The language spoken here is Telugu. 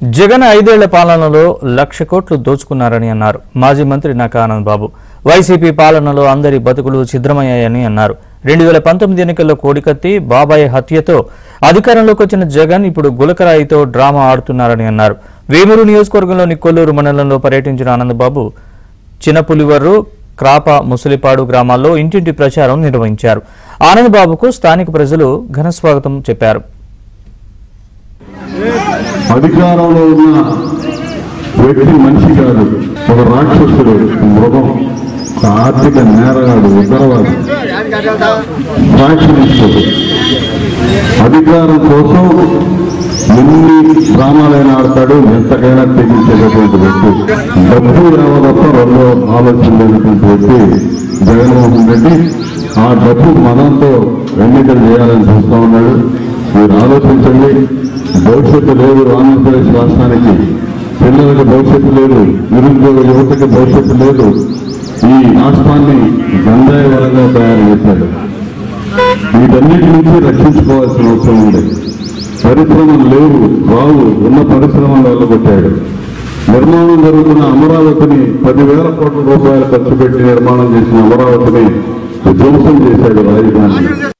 జగన్ ఐదేళ్ల పాలనలో లక్ష కోట్లు దోచుకున్నారని అన్నారు మాజీ మంత్రి నకా ఆనంద్ బాబు వైసీపీ పాలనలో అందరి బతుకులు ఛిద్రమయ్యాయని అన్నారు రెండు వేల పంతొమ్మిది ఎన్నికల్లో కోడికత్తి బాబాయ్ హత్యతో అధికారంలోకి వచ్చిన జగన్ ఇప్పుడు గులకరాయితో డ్రామా ఆడుతున్నారని అన్నారు వేమూరు నియోజకవర్గంలోని కొల్లూరు మండలంలో పర్యటించిన ఆనందబాబు చిన్నపులివర్రు క్రాప ముసలిపాడు గ్రామాల్లో ఇంటింటి ప్రచారం నిర్వహించారు ఆనందబాబుకు స్థానిక ప్రజలు ఘనస్వాగతం చెప్పారు అధికారంలో ఉన్న వ్యక్తి మనిషి కాదు ఒక రాక్షసుడు మృగం ఒక ఆర్థిక నేరగాడు ఉగ్రవాది ఫ్యాక్షనిస్టుడు అధికారం కోసం ఎన్ని డ్రామాలైనా ఆడతాడు ఎంతకైనా తెగించేటటువంటి వ్యక్తి డబ్బు రావ తప్ప రెండో ఆలోచన లేనటువంటి వ్యక్తి జగన్మోహన్ రెడ్డి ఆ డబ్బు మనంతో ఎన్నికలు చేయాలని చూస్తా ఉన్నాడు మీరు ఆలోచించండి భవిష్యత్తు లేదు ఆంధ్రప్రదేశ్ రాష్ట్రానికి పిల్లలకు భవిష్యత్తు లేదు నిరుద్యోగ యువతకి భవిష్యత్తు లేదు ఈ రాష్ట్రాన్ని గంజాయి వరంగా తయారు చేశాడు వీటన్నిటి నుంచి రక్షించుకోవాల్సిన అవసరం ఉంది పరిశ్రమలు లేవు రావు ఉన్న పరిశ్రమలు వెళ్ళగొట్టాడు నిర్మాణం జరుగుతున్న అమరావతిని పదివేల కోట్ల రూపాయలు ఖర్చు పెట్టి నిర్మాణం చేసిన అమరావతిని ధ్వంసం చేశాడు రాజధాని